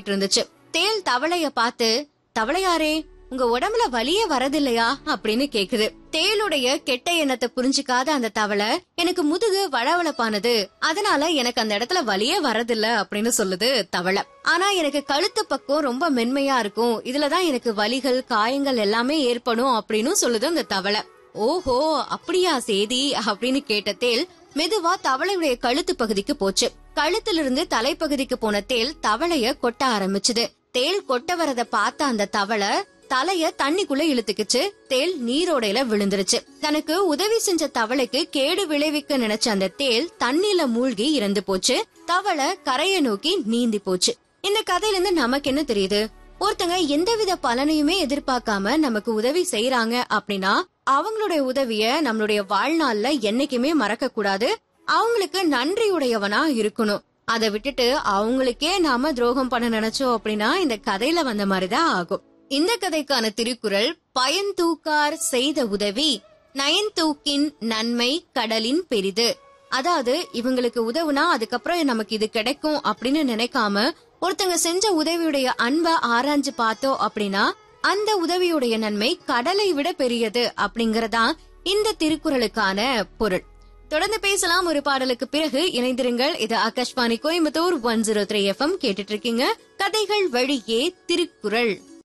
பேசிட்டு இருந்துச்சு தேல் தவளைய பார்த்து தவளையாரே உங்க உடம்புல வலியே வரதில்லையா அப்படின்னு கேக்குது தேளுடைய கெட்ட எண்ணத்தை புரிஞ்சுக்காத அந்த தவளை எனக்கு முதுகு வளவளப்பானது அதனால எனக்கு அந்த இடத்துல வலியே வரதில்ல அப்படின்னு சொல்லுது தவளை ஆனா எனக்கு கழுத்து பக்கம் ரொம்ப மென்மையா இருக்கும் இதுலதான் எனக்கு வலிகள் காயங்கள் எல்லாமே ஏற்படும் அப்படின்னு சொல்லுது அந்த தவளை ஓஹோ அப்படியா சேதி அப்படின்னு கேட்ட தேல் மெதுவா தவளையுடைய கழுத்து பகுதிக்கு போச்சு கழுத்திலிருந்து தலைப்பகுதிக்கு போன தேல் தவளைய கொட்ட ஆரம்பிச்சுது தேல் கொட்ட வரத பார்த்த அந்த தவளை தலைய தண்ணிக்குள்ள இழுத்துக்குச்சு தேல் நீரோடையில விழுந்துருச்சு தனக்கு உதவி செஞ்ச தவளைக்கு கேடு விளைவிக்க நினைச்ச அந்த தேல் தண்ணில மூழ்கி இறந்து போச்சு தவளை கரையை நோக்கி நீந்தி போச்சு இந்த கதையில இருந்து நமக்கு என்ன தெரியுது ஒருத்தங்க எந்தவித பலனையுமே எதிர்பார்க்காம நமக்கு உதவி செய்யறாங்க அப்படின்னா அவங்களுடைய உதவிய நம்மளுடைய வாழ்நாள்ல என்னைக்குமே மறக்க கூடாது அவங்களுக்கு நன்றியுடையவனா இருக்கணும் அதை விட்டுட்டு அவங்களுக்கே நாம துரோகம் பண்ண நினைச்சோம் அப்படின்னா இந்த கதையில வந்த மாதிரிதான் ஆகும் இந்த கதைக்கான திருக்குறள் பயன்தூக்கார் செய்த உதவி நயன்தூக்கின் நன்மை கடலின் பெரிது அதாவது இவங்களுக்கு உதவுனா அதுக்கப்புறம் நமக்கு இது கிடைக்கும் அப்படின்னு நினைக்காம ஒருத்தங்க செஞ்ச உதவியுடைய அன்பை ஆராய்ஞ்சு பார்த்தோம் அப்படின்னா அந்த உதவியுடைய நன்மை கடலை விட பெரியது அப்படிங்கறதா இந்த திருக்குறளுக்கான பொருள் தொடர்ந்து பேசலாம் ஒரு பாடலுக்கு பிறகு இணைந்திருங்கள் இது Akashvani Coimbatore one zero three FM கேட்டுட்டு இருக்கீங்க கதைகள் வழியே திருக்குறள்